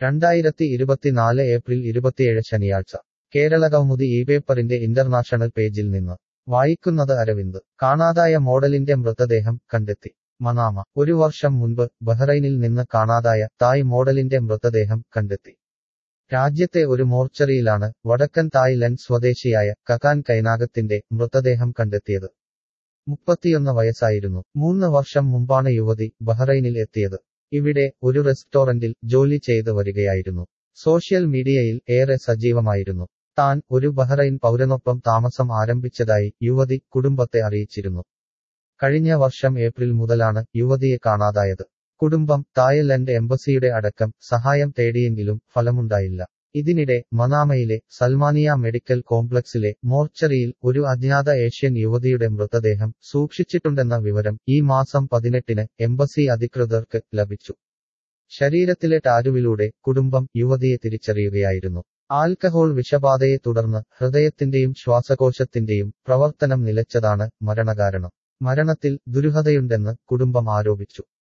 രണ്ടായിരത്തി ഇരുപത്തിനാല് ഏപ്രിൽ ഇരുപത്തിയേഴ് ശനിയാഴ്ച കേരള കൗമുദി ഈ പേപ്പറിന്റെ ഇന്റർനാഷണൽ പേജിൽ നിന്ന് വായിക്കുന്നത് അരവിന്ദ് കാണാതായ മോഡലിന്റെ മൃതദേഹം കണ്ടെത്തി മനാമ ഒരു വർഷം മുൻപ് ബഹ്റൈനിൽ നിന്ന് കാണാതായ തായ് മോഡലിന്റെ മൃതദേഹം കണ്ടെത്തി രാജ്യത്തെ ഒരു മോർച്ചറിയിലാണ് വടക്കൻ തായ്ലൻഡ് സ്വദേശിയായ കകാൻ കൈനാഗത്തിന്റെ മൃതദേഹം കണ്ടെത്തിയത് മുപ്പത്തിയൊന്ന് വയസ്സായിരുന്നു മൂന്ന് വർഷം മുമ്പാണ് യുവതി ബഹ്റൈനിൽ എത്തിയത് ഇവിടെ ഒരു റെസ്റ്റോറന്റിൽ ജോലി ചെയ്ത് വരികയായിരുന്നു സോഷ്യൽ മീഡിയയിൽ ഏറെ സജീവമായിരുന്നു താൻ ഒരു ബഹ്റൈൻ പൗരനൊപ്പം താമസം ആരംഭിച്ചതായി യുവതി കുടുംബത്തെ അറിയിച്ചിരുന്നു കഴിഞ്ഞ വർഷം ഏപ്രിൽ മുതലാണ് യുവതിയെ കാണാതായത് കുടുംബം തായ്ലൻഡ് എംബസിയുടെ അടക്കം സഹായം തേടിയെങ്കിലും ഫലമുണ്ടായില്ല ഇതിനിടെ മനാമയിലെ സൽമാനിയ മെഡിക്കൽ കോംപ്ലക്സിലെ മോർച്ചറിയിൽ ഒരു അജ്ഞാത ഏഷ്യൻ യുവതിയുടെ മൃതദേഹം സൂക്ഷിച്ചിട്ടുണ്ടെന്ന വിവരം ഈ മാസം പതിനെട്ടിന് എംബസി അധികൃതർക്ക് ലഭിച്ചു ശരീരത്തിലെ ടാരുവിലൂടെ കുടുംബം യുവതിയെ തിരിച്ചറിയുകയായിരുന്നു ആൽക്കഹോൾ വിഷബാധയെ തുടർന്ന് ഹൃദയത്തിന്റെയും ശ്വാസകോശത്തിന്റെയും പ്രവർത്തനം നിലച്ചതാണ് മരണകാരണം മരണത്തിൽ ദുരൂഹതയുണ്ടെന്ന് കുടുംബം ആരോപിച്ചു